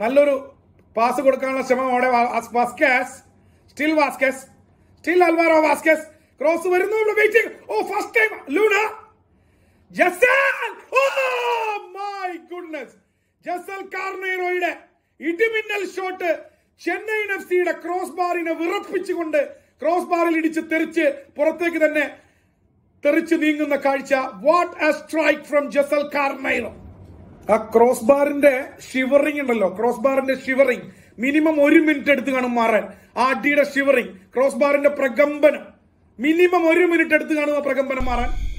നല്ലൊരു പാസ് കൊടുക്കാനുള്ള ശ്രമം അവിടെ വാ- Vazquez still Vazquez still Alvaro Vazquez cross വരുന്നു ഇവിടെ waiting oh first time Luna Jessel oh my goodness Jessel കാർണേറോയുടെ ഇടിമിന്നൽ ഷോട്ട് ചെന്നൈയിൻ എഫ് സിയുടെ ക്രോസ് ബാറിനെ വിറപ്പിച്ചുകൊണ്ട് ക്രോസ് ബാറിൽ ഇടിച്ച് തെറിച്ച് പുറത്തേക്ക് തന്നെ തെറിച്ച് നീങ്ങുന്ന കാഴ്ച what a strike from Jessel Carneiro ആ ക്രോസ് ബാറിന്റെ ഷിവറിംഗ് ഉണ്ടല്ലോ ക്രോസ് ബാറിന്റെ ഷിവറിംഗ് മിനിമം ഒരു മിനിറ്റ് എടുത്ത് കാണും മാറാൻ ആ അടിയുടെ ഷിവറിംഗ് ക്രോസ് ബാറിന്റെ പ്രകമ്പനം മിനിമം ഒരു മിനിറ്റ് എടുത്ത് കാണും ആ പ്രകമ്പനം മാറാൻ